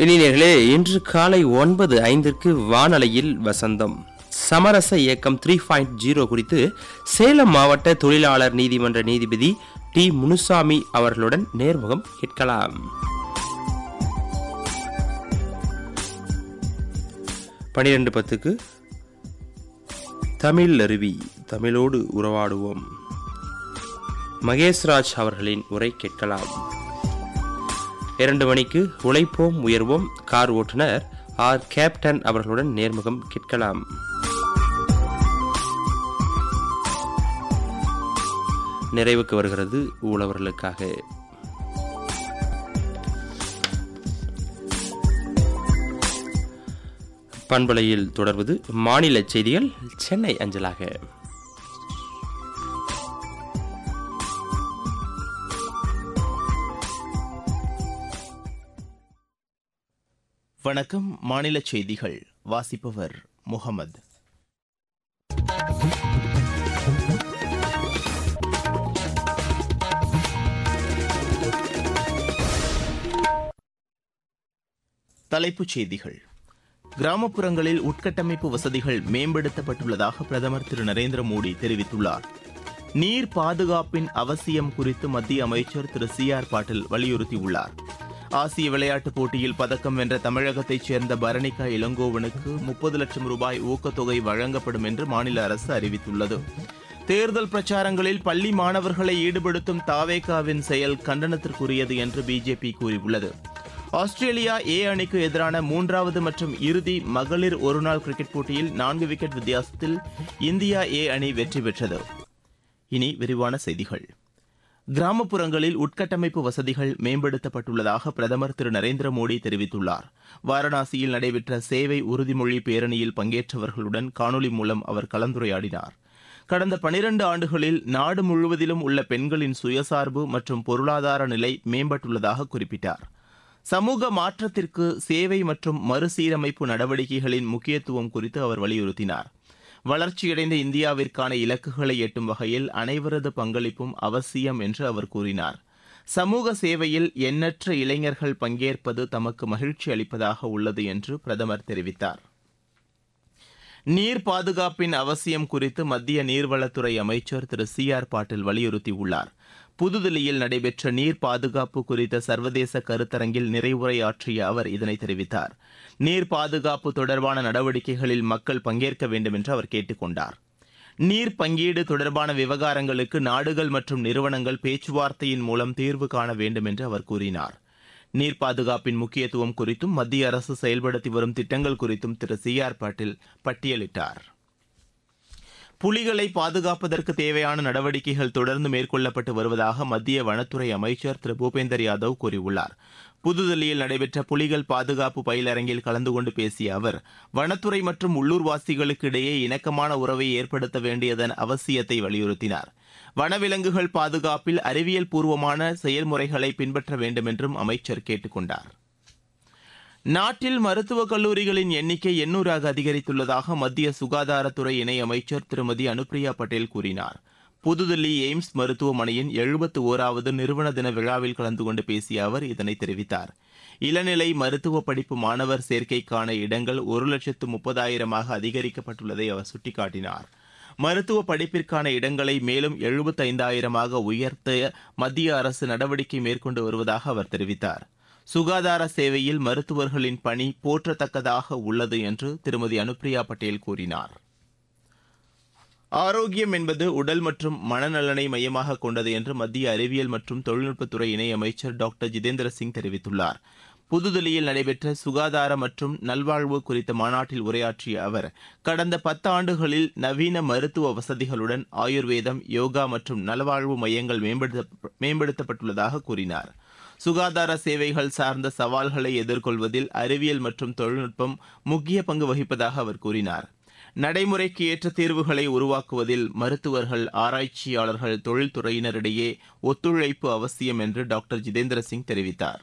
இனியர்களே இன்று காலை ஒன்பது ஐந்திற்கு வானலையில் வசந்தம் சமரச இயக்கம் த்ரீ பாயிண்ட் ஜீரோ குறித்து சேலம் மாவட்ட தொழிலாளர் நீதிமன்ற நீதிபதி டி முனுசாமி அவர்களுடன் நேர்முகம் கேட்கலாம் பனிரெண்டு பத்துக்கு தமிழ் அருவி தமிழோடு உறவாடுவோம் மகேஷ்ராஜ் அவர்களின் உரை கேட்கலாம் இரண்டு மணிக்கு உழைப்போம் உயர்வோம் கார் ஓட்டுநர் ஆர் கேப்டன் அவர்களுடன் நேர்முகம் கேட்கலாம் நிறைவுக்கு வருகிறது ஊழவர்களுக்காக பண்பலையில் தொடர்வது மாநில செய்திகள் சென்னை அஞ்சலாக வணக்கம் மாநில செய்திகள் வாசிப்பவர் முகமது தலைப்புச் செய்திகள் கிராமப்புறங்களில் உட்கட்டமைப்பு வசதிகள் மேம்படுத்தப்பட்டுள்ளதாக பிரதமர் திரு நரேந்திர மோடி தெரிவித்துள்ளார் நீர் பாதுகாப்பின் அவசியம் குறித்து மத்திய அமைச்சர் திரு சி ஆர் பாட்டில் வலியுறுத்தியுள்ளார் ஆசிய விளையாட்டுப் போட்டியில் பதக்கம் வென்ற தமிழகத்தைச் சேர்ந்த பரணிகா இளங்கோவனுக்கு முப்பது லட்சம் ரூபாய் ஊக்கத்தொகை வழங்கப்படும் என்று மாநில அரசு அறிவித்துள்ளது தேர்தல் பிரச்சாரங்களில் பள்ளி மாணவர்களை ஈடுபடுத்தும் தாவேகாவின் செயல் கண்டனத்திற்குரியது என்று பிஜேபி கூறியுள்ளது ஆஸ்திரேலியா ஏ அணிக்கு எதிரான மூன்றாவது மற்றும் இறுதி மகளிர் ஒருநாள் கிரிக்கெட் போட்டியில் நான்கு விக்கெட் வித்தியாசத்தில் இந்தியா ஏ அணி வெற்றி பெற்றது இனி விரிவான செய்திகள் கிராமப்புறங்களில் உட்கட்டமைப்பு வசதிகள் மேம்படுத்தப்பட்டுள்ளதாக பிரதமர் திரு நரேந்திர மோடி தெரிவித்துள்ளார் வாரணாசியில் நடைபெற்ற சேவை உறுதிமொழி பேரணியில் பங்கேற்றவர்களுடன் காணொலி மூலம் அவர் கலந்துரையாடினார் கடந்த பனிரண்டு ஆண்டுகளில் நாடு முழுவதிலும் உள்ள பெண்களின் சுயசார்பு மற்றும் பொருளாதார நிலை மேம்பட்டுள்ளதாக குறிப்பிட்டார் சமூக மாற்றத்திற்கு சேவை மற்றும் மறுசீரமைப்பு நடவடிக்கைகளின் முக்கியத்துவம் குறித்து அவர் வலியுறுத்தினார் வளர்ச்சியடைந்த இந்தியாவிற்கான இலக்குகளை எட்டும் வகையில் அனைவரது பங்களிப்பும் அவசியம் என்று அவர் கூறினார் சமூக சேவையில் எண்ணற்ற இளைஞர்கள் பங்கேற்பது தமக்கு மகிழ்ச்சி அளிப்பதாக உள்ளது என்று பிரதமர் தெரிவித்தார் நீர் பாதுகாப்பின் அவசியம் குறித்து மத்திய நீர்வளத்துறை அமைச்சர் திரு சி ஆர் பாட்டீல் வலியுறுத்தியுள்ளார் புதுதில்லியில் நடைபெற்ற நீர் பாதுகாப்பு குறித்த சர்வதேச கருத்தரங்கில் நிறைவுரையாற்றிய அவர் இதனை தெரிவித்தார் நீர் பாதுகாப்பு தொடர்பான நடவடிக்கைகளில் மக்கள் பங்கேற்க வேண்டும் என்று அவர் கேட்டுக் கொண்டார் நீர் பங்கீடு தொடர்பான விவகாரங்களுக்கு நாடுகள் மற்றும் நிறுவனங்கள் பேச்சுவார்த்தையின் மூலம் தீர்வு காண வேண்டும் என்று அவர் கூறினார் நீர் பாதுகாப்பின் முக்கியத்துவம் குறித்தும் மத்திய அரசு செயல்படுத்தி வரும் திட்டங்கள் குறித்தும் திரு சி ஆர் பாட்டீல் பட்டியலிட்டார் புலிகளை பாதுகாப்பதற்கு தேவையான நடவடிக்கைகள் தொடர்ந்து மேற்கொள்ளப்பட்டு வருவதாக மத்திய வனத்துறை அமைச்சர் திரு பூபேந்தர் யாதவ் கூறியுள்ளார் புதுதில்லியில் நடைபெற்ற புலிகள் பாதுகாப்பு பயிலரங்கில் கலந்து கொண்டு பேசிய அவர் வனத்துறை மற்றும் உள்ளூர்வாசிகளுக்கு இடையே இணக்கமான உறவை ஏற்படுத்த வேண்டியதன் அவசியத்தை வலியுறுத்தினார் வனவிலங்குகள் பாதுகாப்பில் அறிவியல் பூர்வமான செயல்முறைகளை பின்பற்ற வேண்டும் என்றும் அமைச்சர் கேட்டுக் கொண்டார் நாட்டில் மருத்துவக் கல்லூரிகளின் எண்ணிக்கை எண்ணூறாக அதிகரித்துள்ளதாக மத்திய சுகாதாரத்துறை இணையமைச்சர் திருமதி அனுப்பிரியா பட்டேல் கூறினார் புதுதில்லி எய்ம்ஸ் மருத்துவமனையின் எழுபத்து ஓராவது நிறுவன தின விழாவில் கலந்து கொண்டு பேசிய அவர் இதனை தெரிவித்தார் இளநிலை மருத்துவ படிப்பு மாணவர் சேர்க்கைக்கான இடங்கள் ஒரு லட்சத்து முப்பதாயிரமாக அதிகரிக்கப்பட்டுள்ளதை அவர் சுட்டிக்காட்டினார் மருத்துவ படிப்பிற்கான இடங்களை மேலும் எழுபத்தைந்தாயிரமாக உயர்த்த மத்திய அரசு நடவடிக்கை மேற்கொண்டு வருவதாக அவர் தெரிவித்தார் சுகாதார சேவையில் மருத்துவர்களின் பணி போற்றத்தக்கதாக உள்ளது என்று திருமதி அனுப்பிரியா பட்டேல் கூறினார் ஆரோக்கியம் என்பது உடல் மற்றும் மனநலனை மையமாக கொண்டது என்று மத்திய அறிவியல் மற்றும் தொழில்நுட்பத்துறை இணையமைச்சர் டாக்டர் ஜிதேந்திர சிங் தெரிவித்துள்ளார் புதுதில்லியில் நடைபெற்ற சுகாதார மற்றும் நல்வாழ்வு குறித்த மாநாட்டில் உரையாற்றிய அவர் கடந்த பத்தாண்டுகளில் நவீன மருத்துவ வசதிகளுடன் ஆயுர்வேதம் யோகா மற்றும் நலவாழ்வு மையங்கள் மேம்படுத்தப்பட்டுள்ளதாக கூறினார் சுகாதார சேவைகள் சார்ந்த சவால்களை எதிர்கொள்வதில் அறிவியல் மற்றும் தொழில்நுட்பம் முக்கிய பங்கு வகிப்பதாக அவர் கூறினார் நடைமுறைக்கு ஏற்ற தீர்வுகளை உருவாக்குவதில் மருத்துவர்கள் ஆராய்ச்சியாளர்கள் தொழில்துறையினரிடையே ஒத்துழைப்பு அவசியம் என்று டாக்டர் ஜிதேந்திர சிங் தெரிவித்தார்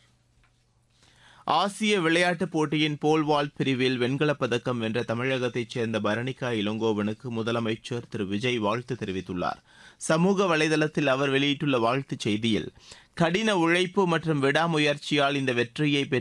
ஆசிய விளையாட்டுப் போட்டியின் போல்வால்ட் பிரிவில் வெண்கலப் பதக்கம் வென்ற தமிழகத்தைச் சேர்ந்த பரணிகா இளங்கோவனுக்கு முதலமைச்சர் திரு விஜய் வாழ்த்து தெரிவித்துள்ளார் சமூக வலைதளத்தில் அவர் வெளியிட்டுள்ள வாழ்த்துச் செய்தியில் கடின உழைப்பு மற்றும் விடாமுயற்சியால் இந்த வெற்றியை